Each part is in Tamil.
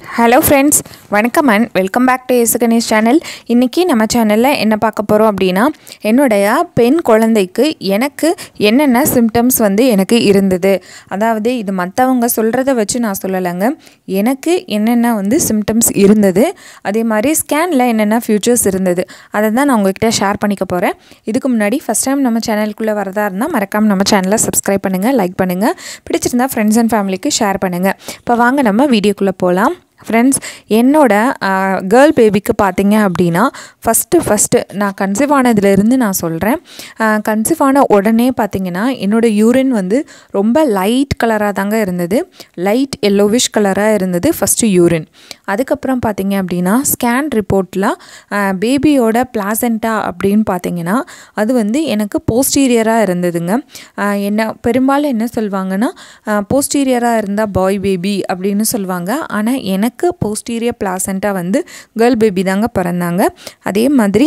ஹலோ ஃப்ரெண்ட்ஸ் வணக்கம் and welcome back to S Ganesh channel இன்றைக்கி நம்ம சேனலில் என்ன பார்க்க போகிறோம் அப்படின்னா என்னுடைய பெண் குழந்தைக்கு எனக்கு என்னென்ன சிம்டம்ஸ் வந்து எனக்கு இருந்தது அதாவது இது மற்றவங்க சொல்கிறத வச்சு நான் சொல்லலைங்க எனக்கு என்னென்ன வந்து சிம்டம்ஸ் இருந்தது அதே மாதிரி ஸ்கேனில் என்னென்ன ஃபியூச்சர்ஸ் இருந்தது அதை தான் நான் உங்ககிட்ட ஷேர் பண்ணிக்க போகிறேன் இதுக்கு முன்னாடி ஃபஸ்ட் டைம் நம்ம சேனலுக்குள்ளே வரதா இருந்தால் மறக்காமல் நம்ம சேனலை சப்ஸ்கிரைப் பண்ணுங்கள் லைக் பண்ணுங்கள் பிடிச்சிருந்தா ஃப்ரெண்ட்ஸ் அண்ட் ஃபேமிலிக்கு ஷேர் பண்ணுங்கள் இப்போ வாங்க நம்ம வீடியோக்குள்ளே போகலாம் ஃப்ரெண்ட்ஸ் என்னோட கேர்ள் பேபிக்கு பார்த்தீங்க அப்படின்னா ஃபஸ்ட்டு ஃபஸ்ட்டு நான் கன்சீவ் ஆனதுலேருந்து நான் சொல்கிறேன் கன்சீவ் ஆன உடனே பார்த்தீங்கன்னா என்னோடய யூரின் வந்து ரொம்ப லைட் கலராக தாங்க இருந்தது லைட் எல்லோவிஷ் கலராக இருந்தது ஃபஸ்ட்டு யூரின் அதுக்கப்புறம் பார்த்தீங்க அப்படின்னா ஸ்கேன் ரிப்போர்ட்டில் பேபியோட பிளாசண்டா அப்படின்னு பார்த்தீங்கன்னா அது வந்து எனக்கு போஸ்டீரியராக இருந்ததுங்க ஆஹ் என்ன பெரும்பாலும் என்ன சொல்லுவாங்கன்னா போஸ்டீரியராக இருந்தால் பாய் பேபி அப்படின்னு சொல்லுவாங்க ஆனால் எனக்கு போஸ்டீரியர் பிளாசண்டா வந்து கேர்ள் பேபி தாங்க பிறந்தாங்க அதே மாதிரி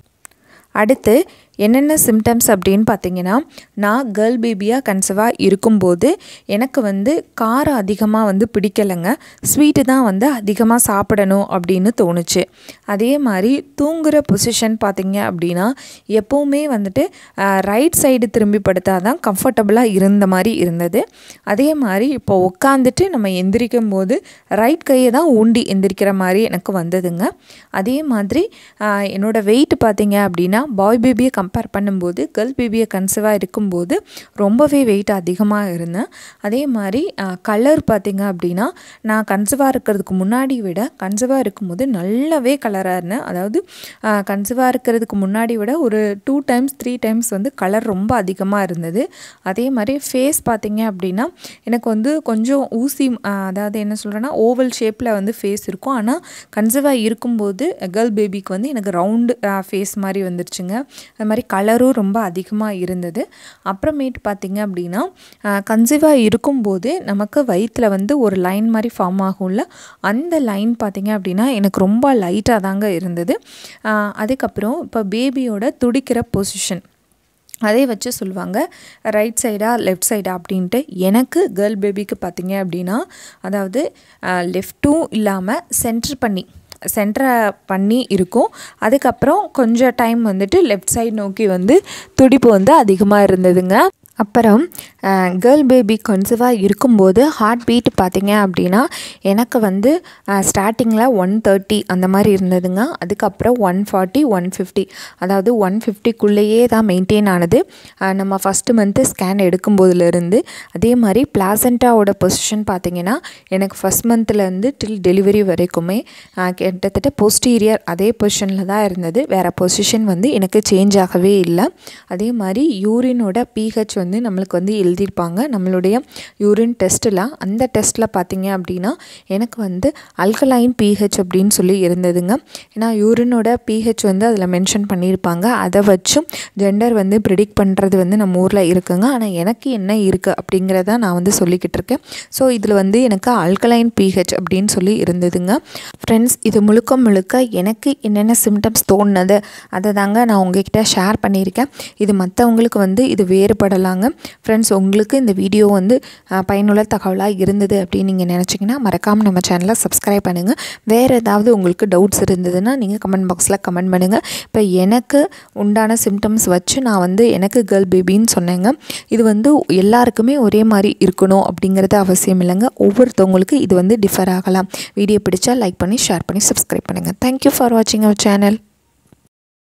அடுத்து என்னென்ன சிம்டம்ஸ் அப்படின்னு பார்த்தீங்கன்னா நான் கேர்ள் பேபியாக கன்சீவாக இருக்கும்போது எனக்கு வந்து காரம் அதிகமாக வந்து பிடிக்கலைங்க ஸ்வீட்டு தான் வந்து அதிகமாக சாப்பிடணும் அப்படின்னு தோணுச்சு அதே மாதிரி தூங்குகிற பொசிஷன் பார்த்தீங்க அப்படின்னா எப்போவுமே வந்துட்டு ரைட் சைடு திரும்பி படுத்தால் தான் கம்ஃபர்டபுளாக இருந்த மாதிரி இருந்தது அதே மாதிரி இப்போ உட்காந்துட்டு நம்ம எந்திரிக்கும் போது ரைட் கையை தான் ஊண்டி எந்திரிக்கிற மாதிரி எனக்கு வந்ததுங்க அதே மாதிரி ஆஹ், என்னோட வெயிட் பார்த்தீங்க அப்படின்னா பாய் பேபியை கம்பேர் பண்ணும்போது கேர்ள் பேபியை கன்சீவாக இருக்கும்போது ரொம்பவே வெயிட் அதிகமாக இருந்தேன் அதே மாதிரி கலர் பார்த்தீங்க அப்படின்னா நான் கன்சீவாக இருக்கிறதுக்கு முன்னாடி விட கன்சீவாக இருக்கும்போது நல்லாவே கலராக இருந்தேன் அதாவது கன்சீவாக இருக்கிறதுக்கு முன்னாடி விட ஒரு டூ டைம்ஸ் த்ரீ டைம்ஸ் வந்து கலர் ரொம்ப அதிகமாக இருந்தது அதே மாதிரி ஃபேஸ் பார்த்தீங்க அப்படின்னா எனக்கு வந்து கொஞ்சம் ஊசி ஆ, அதாவது என்ன சொல்கிறேன்னா ஓவல் ஷேப்பில் வந்து ஃபேஸ் இருக்கும் ஆனால் கன்சீவாக இருக்கும்போது கேர்ள் பேபிக்கு வந்து எனக்கு ரவுண்டு ஃபேஸ் மாதிரி வந்துருச்சுங்க அது மாதிரி கலரும் ரொம்ப அதிகமாக இருந்தது அப்புறமேட்டு பார்த்தீங்க அப்படின்னா கன்சீவாக இருக்கும்போது நமக்கு வயிற்றில் வந்து ஒரு லைன் மாதிரி ஃபார்ம் ஆகும்ல அந்த லைன் பார்த்தீங்க அப்படின்னா எனக்கு ரொம்ப லைட்டாக தாங்க இருந்தது ஆ, அதுக்கப்புறம் இப்போ பேபியோட துடிக்கிற பொசிஷன் அதே வச்சு சொல்லுவாங்க ரைட் சைடா லெஃப்ட் சைடா அப்படின்ட்டு எனக்கு கேர்ள் பேபிக்கு பார்த்தீங்க அப்படின்னா அதாவது லெஃப்ட்டும் இல்லாமல் சென்டர் பண்ணி சென்டரை பண்ணி இருக்கும் அதுக்கப்புறம் கொஞ்சம் டைம் வந்துட்டு லெஃப்ட் சைடு நோக்கி வந்து துடிப்பு வந்து அதிகமாக இருந்ததுங்க அப்புறம் கேர்ள் பேபி கன்சீவாக இருக்கும்போது ஹார்ட் பீட் பார்த்தீங்க அப்படின்னா எனக்கு வந்து ஸ்டார்டிங்கில் ஒன் தேர்ட்டி அந்த மாதிரி இருந்ததுங்க அதுக்கப்புறம் ஒன் ஃபார்ட்டி ஒன் ஃபிஃப்டி அதாவது ஒன் ஃபிஃப்டிக்குள்ளேயே தான் மெயின்டைன் ஆனது அஹ் நம்ம ஃபஸ்ட்டு மந்த்து ஸ்கேன் எடுக்கும்போதுலேருந்து அதே மாதிரி பிளாசண்டாவோட பொசிஷன் பார்த்தீங்கன்னா எனக்கு ஃபஸ்ட் மந்த்லேருந்து டில் டெலிவரி வரைக்குமே அஹ் கிட்டத்தட்ட போஸ்டீரியர் அதே பொசிஷனில் தான் இருந்தது வேறு பொசிஷன் வந்து எனக்கு சேஞ்ச் ஆகவே இல்லை அதே மாதிரி யூரினோட பிஹெச் வந்து நம்மளுக்கு வந்து எழுதியிருப்பாங்க நம்மளுடைய யூரின் டெஸ்ட்டில் அந்த டெஸ்ட்டில் பார்த்தீங்க அப்படின்னா எனக்கு வந்து அல்கலைன் பிஹெச் அப்படின்னு சொல்லி இருந்ததுங்க ஏன்னா யூரினோட பிஹெச் வந்து அதில் மென்ஷன் பண்ணியிருப்பாங்க அதை வச்சும் ஜெண்டர் வந்து ப்ரிடிக்ட் பண்ணுறது வந்து நம்ம ஊரில் இருக்குங்க ஆனால் எனக்கு என்ன இருக்குது அப்படிங்கிறத நான் வந்து சொல்லிக்கிட்டு இருக்கேன் ஸோ இதில் வந்து எனக்கு அல்கலைன் பிஹெச் அப்படின்னு சொல்லி இருந்ததுங்க ஃப்ரெண்ட்ஸ் இது முழுக்க முழுக்க எனக்கு என்னென்ன சிம்டம்ஸ் தோணுனது அதை தாங்க நான் உங்ககிட்ட ஷேர் பண்ணியிருக்கேன் இது மற்றவங்களுக்கு வந்து இது வேறுபடலாங்க ஃப்ரெண்ட்ஸ் உங்களுக்கு இந்த வீடியோ வந்து அஹ், பயனுள்ள தகவலாக இருந்தது அப்படின்னு நீங்கள் நினச்சிங்கன்னா மறக்காமல் நம்ம சேனலை சப்ஸ்கிரைப் பண்ணுங்கள் வேறு ஏதாவது உங்களுக்கு டவுட்ஸ் இருந்ததுன்னா நீங்கள் கமெண்ட் பாக்ஸில் கமெண்ட் பண்ணுங்கள் இப்போ எனக்கு உண்டான சிம்டம்ஸ் வச்சு நான் வந்து எனக்கு கேர்ள் பேபின்னு சொன்னேங்க இது வந்து எல்லாருக்குமே ஒரே மாதிரி இருக்கணும் அப்படிங்கிறது அவசியம் இல்லைங்க ஒவ்வொருத்தவங்களுக்கு இது வந்து டிஃபர் ஆகலாம் வீடியோ பிடிச்சா லைக் பண்ணி ஷேர் பண்ணி சப்ஸ்கிரைப் பண்ணுங்கள் தேங்க்யூ ஃபார் வாட்சிங் அவர் சேனல்